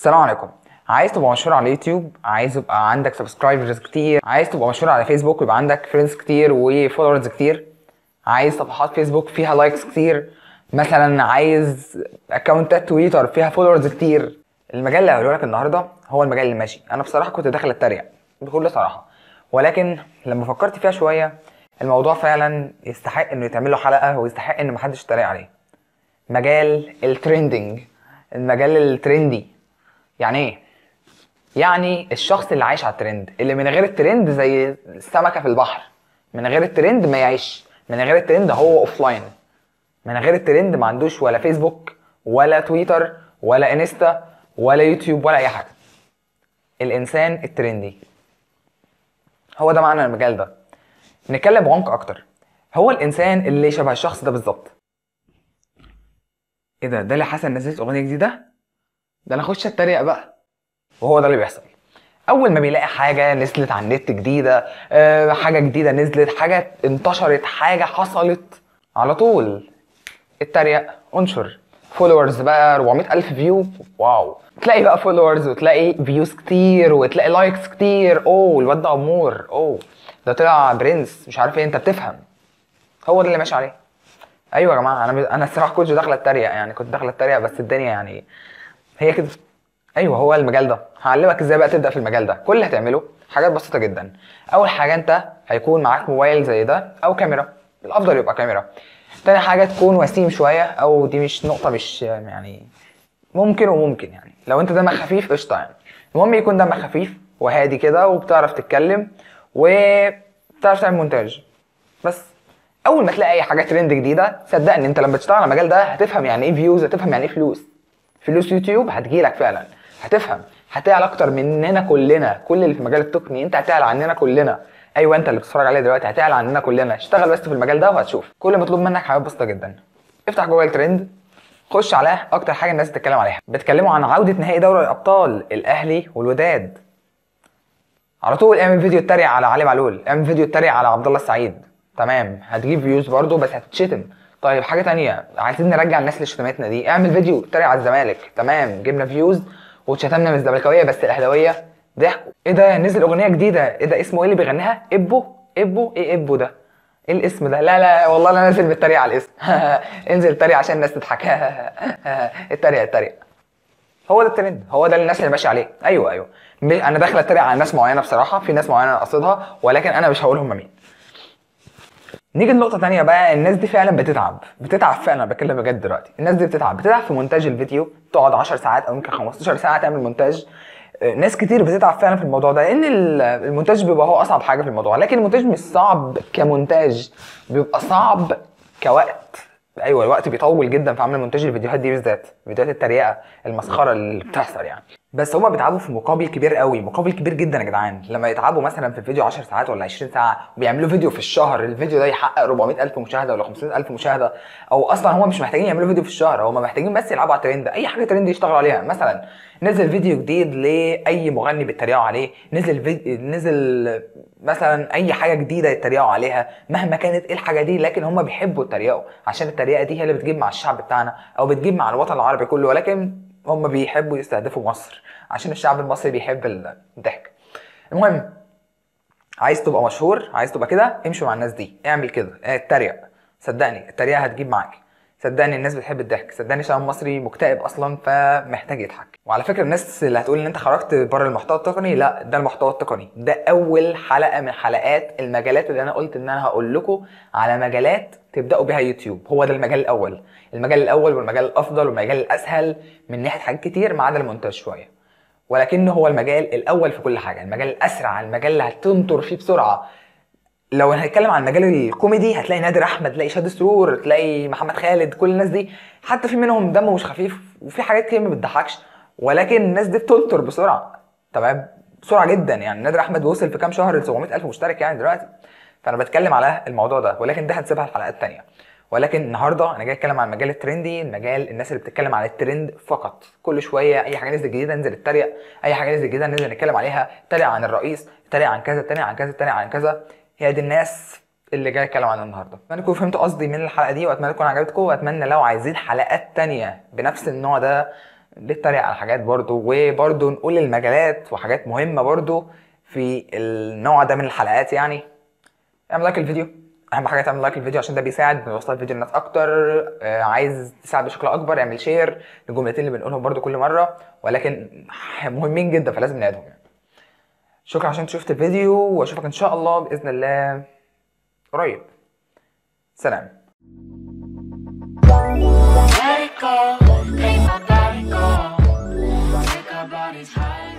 السلام عليكم عايز تبقى مشهور على اليوتيوب عايز يبقى عندك سبسكرايبرز كتير عايز تبقى مشهور على فيسبوك ويبقى عندك فريندز كتير وفولورز كتير عايز صفحات فيسبوك فيها لايكس كتير مثلا عايز اكونتات تويتر فيها فولورز كتير المجال اللي هقوله لك النهارده هو المجال اللي ماشي انا بصراحه كنت داخل اتريق بكل صراحه ولكن لما فكرت فيها شويه الموضوع فعلا يستحق انه يتعمل له حلقه ويستحق ان محدش يتريق عليه مجال الترندنج المجال الترندي يعني ايه يعني الشخص اللي عايش على الترند اللي من غير الترند زي السمكه في البحر من غير الترند ما يعيش من غير الترند هو اوف لاين من غير الترند ما عندوش ولا فيسبوك ولا تويتر ولا انستا ولا يوتيوب ولا اي حاجه الانسان الترندي هو ده معنى المجال ده نتكلم بعمق اكتر هو الانسان اللي شبه الشخص ده بالظبط ايه ده ده اللي حسن نزلت اغنيه جديده ده انا اخش اتريق بقى وهو ده اللي بيحصل اول ما بيلاقي حاجه نزلت على النت جديده آه، حاجه جديده نزلت حاجه انتشرت حاجه حصلت على طول اتريق انشر فولورز بقى 400 الف فيو واو تلاقي بقى فولورز وتلاقي فيوز كتير وتلاقي لايكس كتير اوه الواد ده امور اوه ده طلع برنس مش عارف ايه انت بتفهم هو ده اللي ماشي عليه ايوه يا جماعه انا انا الصراحه كنت داخل اتريق يعني كنت داخل اتريق بس الدنيا يعني هي كده ايوه هو المجال ده هعلمك ازاي بقى تبدا في المجال ده كل اللي هتعمله حاجات بسيطه جدا اول حاجه انت هيكون معاك موبايل زي ده او كاميرا الافضل يبقى كاميرا تاني حاجه تكون وسيم شويه او دي مش نقطه مش يعني ممكن وممكن يعني لو انت دمك خفيف قشطه يعني المهم يكون دمك خفيف وهادي كده وبتعرف تتكلم وبتعرف تعمل مونتاج بس اول ما تلاقي اي حاجه ترند جديده صدقني انت لما تشتغل على المجال ده هتفهم يعني ايه فيوز هتفهم يعني ايه فلوس فلوس يوتيوب هتجيلك فعلا هتفهم هتعلى اكتر مننا كلنا كل اللي في مجال التقني انت هتعلى عننا كلنا ايوه انت اللي بتتفرج عليا دلوقتي هتعلى عننا كلنا اشتغل بس في المجال ده وهتشوف كل مطلوب منك حاجات بسيطه جدا افتح جوجل ترند خش على اكتر حاجه الناس بتتكلم عليها بيتكلموا عن عوده نهائي دوري الابطال الاهلي والوداد على طول اعمل فيديو اتريق على علي معلول اعمل فيديو اتريق على عبد الله السعيد تمام هتجيب فيوز برضه بس هتتشتم طيب حاجه تانية عايزين نرجع الناس اللي شتمتنا دي اعمل فيديو اتريق على الزمالك تمام جبنا فيوز واتشتمنا من الزملكاويه بس الاهلاويه ضحكوا ايه ده نزل اغنيه جديده ايه ده اسمه ايه اللي بيغنيها ابو ابو ايه ابو ده ايه الاسم ده لا لا والله انا نازل بالتريق على الاسم انزل اتريق عشان الناس تضحك اتريق اتريق هو ده الترند هو ده اللي الناس اللي ماشيه عليه ايوه ايوه م- انا داخل اتريق على ناس معينه بصراحه في ناس معينه انا قصدها ولكن انا مش هقول هم مين نيجي لنقطة تانية بقى الناس دي فعلا بتتعب بتتعب فعلا أنا بتكلم بجد دلوقتي الناس دي بتتعب بتتعب في مونتاج الفيديو تقعد 10 ساعات او يمكن 15 ساعة تعمل مونتاج آه، ناس كتير بتتعب فعلا في الموضوع ده لان ال- المونتاج بيبقى هو اصعب حاجة في الموضوع لكن المونتاج مش صعب كمونتاج بيبقى صعب كوقت ايوه الوقت بيطول جدا في عمل مونتاج الفيديوهات دي بالذات فيديوهات التريقه المسخره اللي بتحصل يعني بس هما بيتعبوا في مقابل كبير قوي مقابل كبير جدا يا جدعان لما يتعبوا مثلا في الفيديو 10 ساعات ولا 20 ساعه وبيعملوا فيديو في الشهر الفيديو ده يحقق 400 الف مشاهده ولا 500 الف مشاهده او اصلا هما مش محتاجين يعملوا فيديو في الشهر هما محتاجين بس يلعبوا على الترند اي حاجه ترند يشتغلوا عليها مثلا نزل فيديو جديد لاي مغني بيتريقوا عليه نزل فيديو نزل مثلا اي حاجه جديده يتريقوا عليها مهما كانت ايه الحاجه دي لكن هم بيحبوا يتريقوا عشان التريقه دي هي اللي بتجيب مع الشعب بتاعنا او بتجيب مع الوطن العربي كله ولكن هم بيحبوا يستهدفوا مصر عشان الشعب المصري بيحب الضحك المهم عايز تبقى مشهور عايز تبقى كده امشي مع الناس دي اعمل كده اتريق صدقني التريقه هتجيب معاك صدقني الناس بتحب الضحك صدقني الشعب المصري مكتئب اصلا فمحتاج يضحك وعلى فكره الناس اللي هتقول ان انت خرجت بره المحتوى التقني لا ده المحتوى التقني ده اول حلقه من حلقات المجالات اللي انا قلت ان انا هقول لكم على مجالات تبداوا بيها يوتيوب هو ده المجال الاول المجال الاول والمجال الافضل والمجال الاسهل من ناحيه حاجات كتير ما عدا المونتاج شويه ولكنه هو المجال الاول في كل حاجه المجال الاسرع المجال اللي هتنطر فيه بسرعه لو هنتكلم عن المجال الكوميدي هتلاقي نادر احمد تلاقي شاد سرور تلاقي محمد خالد كل الناس دي حتى في منهم دمه مش خفيف وفي حاجات كتير ما بتضحكش ولكن الناس دي بتنطر بسرعه تمام بسرعه جدا يعني نادر احمد وصل في كام شهر ل 700 الف مشترك يعني دلوقتي فانا بتكلم على الموضوع ده ولكن ده هنسيبها الحلقات التانية ولكن النهارده انا جاي اتكلم عن المجال الترندي المجال الناس اللي بتتكلم عن الترند فقط كل شويه اي حاجه نزلت جديده ننزل اتريق اي حاجه نزلت جديده ننزل نتكلم عليها اتريق عن الرئيس اتريق عن كذا اتريق عن كذا اتريق عن كذا هي دي الناس اللي جاي اتكلم عنها النهارده اتمنى تكونوا فهمتوا قصدي من الحلقه دي واتمنى تكون عجبتكم واتمنى لو عايزين حلقات تانية بنفس النوع ده نتريق على حاجات برضو وبرضو نقول المجالات وحاجات مهمة برضو في النوع ده من الحلقات يعني اعمل لايك الفيديو اهم حاجه تعمل لايك الفيديو عشان ده بيساعد بيوصل الفيديو للناس اكتر آه، عايز تساعد بشكل اكبر اعمل شير للجملتين اللي بنقولهم برضو كل مره ولكن مهمين جدا فلازم نعيدهم يعني شكرا عشان شفت الفيديو واشوفك ان شاء الله باذن الله قريب سلام Let it go, make my body go. Take our bodies high.